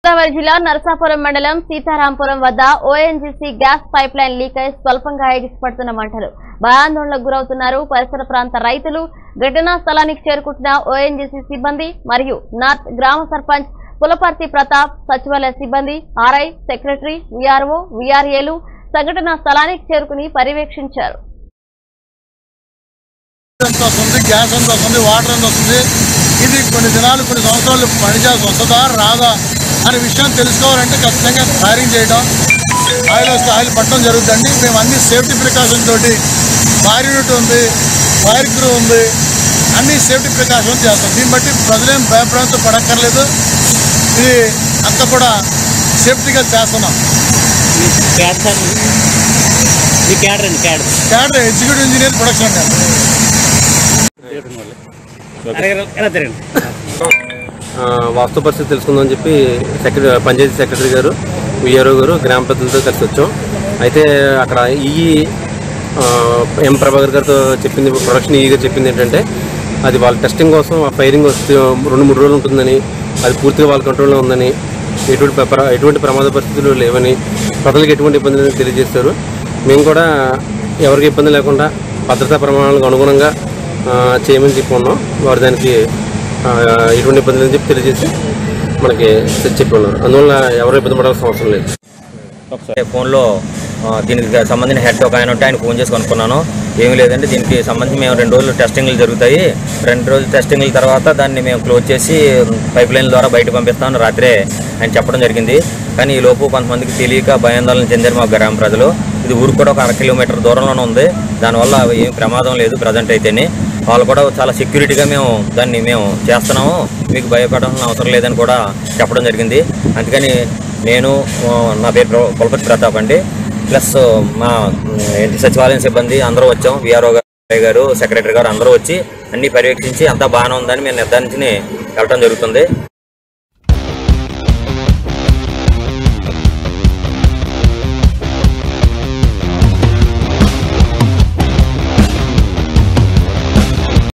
గోదావరి జిల్లా నరసాపురం మండలం సీతారాంపురం వద్ద ONGC gas pipeline leak అయి స్వల్పంగా ఎగిసిపడుతున్న మంటలు భయాందోళనకు గురవుతున్నారు పరిసర ప్రాంత రైతులు ఘటనా స్థలానికి చేరుకుంటున్న ఓఎన్జీసీ సిబ్బంది మరియు నార్త్ గ్రామ సర్పంచ్ పులపర్తి ప్రతాప్ సచివాలయ సిబ్బంది ఆర్ఐ సెక్రటరీ వీఆర్ఓ వీఆర్ఏలు సంఘటనా స్థలానికి చేరుకుని పర్యవేక్షించారు ఎంత వస్తుంది గ్యాస్ ఎంత వస్తుంది వాటర్ ఎంత వస్తుంది ఇది కొన్ని దినాలు కొన్ని సంవత్సరాలు పనిచేయాల్సి వస్తుందా రాదా అనే విషయం తెలుసుకోవాలంటే ఖచ్చితంగా ఫైరింగ్ చేయడం ఆయిల్ వస్తే ఆయిల్ పట్టడం జరుగుతుందండి మేము అన్ని సేఫ్టీ ప్రికాషన్ తోటి ఫైర్ యూనిట్ ఉంది ఫైర్ క్రూ ఉంది అన్ని సేఫ్టీ ప్రికాషన్ చేస్తాం దీన్ని బట్టి ప్రజలేం భయపడంతో పడక్కర్లేదు ఇది అంతా కూడా సేఫ్టీగా చేస్తున్నాం మీ క్యాడ్ సార్ మీ క్యాడ్ రండి క్యాడ్ క్యాడర్ ఎగ్జిక్యూటివ్ ఇంజనీర్ ప్రొడక్షన్ అండి ఎలా తిరగండి ఆ, వాస్తు పరిస్థితి తెలుసుకుందామని చెప్పి సెక్రటరీ పంచాయతీ సెక్రటరీ గారు విఆర్ఓ గారు గ్రామ పెద్దలతో కలిసి వచ్చాం అయితే అక్కడ ఈ ఆ, ఎం ప్రభాకర్ గారితో చెప్పింది ప్రొడక్షన్ ఈ గారు చెప్పింది ఏంటంటే అది వాళ్ళ టెస్టింగ్ కోసం ఆ ఫైరింగ్ వస్తే రెండు మూడు రోజులు ఉంటుందని అది పూర్తిగా వాళ్ళ కంట్రోల్లో ఉందని ఎటువంటి ప్ర- ఎటువంటి ప్రమాద పరిస్థితులు లేవని ప్రజలకు ఎటువంటి ఇబ్బంది లేదని తెలియజేస్తారు మేము కూడా ఎవరికి ఇబ్బంది లేకుండా భద్రతా ప్రమాణాలకు అనుగుణంగా ఆ, చేయమని చెప్పి ఉన్నాం వారు దానికి ఆ, ఎటువంటి ఇబ్బంది లేదని చెప్పి తెలియజేసి మనకి చెప్పి ఉన్నారు అందువల్ల ఎవరు ఇబ్బంది పడాల్సిన అవసరం లేదు ఫోన్లో ఆ, దీనికి సంబంధించిన హెడ్ ఒక ఆయన ఉంటే ఆయన ఫోన్ చేసి కనుక్కున్నాను ఏమీ లేదండి దీనికి సంబంధించి మేము రెండు రోజులు టెస్టింగ్లు జరుగుతాయి రెండు రోజులు టెస్టింగ్ల తర్వాత దాన్ని మేము క్లోజ్ చేసి పైప్ లైన్ ద్వారా బయట పంపిస్తామని రాత్రే ఆయన చెప్పడం జరిగింది కానీ ఈ లోపు కొంతమందికి తెలియక భయాందోళన చెందారు మా గ్రామ ప్రజలు ఇది ఊరు కూడా ఒక అర కిలోమీటర్ దూరంలోనే ఉంది దానివల్ల ఏం ప్రమాదం లేదు ప్రజెంట్ అయితేనే వాళ్ళు కూడా చాలా సెక్యూరిటీగా మేము దాన్ని మేము చేస్తున్నాము మీకు భయపడాల్సిన అవసరం లేదని కూడా చెప్పడం జరిగింది అందుకని నేను ఆ, నా పేరు ప్ర- కులపతి ప్రతాప్ అండి ప్లస్ మా ఉమ్, ఏంటి సచివాలయం సిబ్బంది అందరూ వచ్చాం విఆర్ఓ గారు సెక్రటరీ గారు అందరూ వచ్చి అన్ని పర్యవేక్షించి అంతా బాగానే ఉందని మేము నిర్ధారించి వెళ్ళడం జరుగుతుంది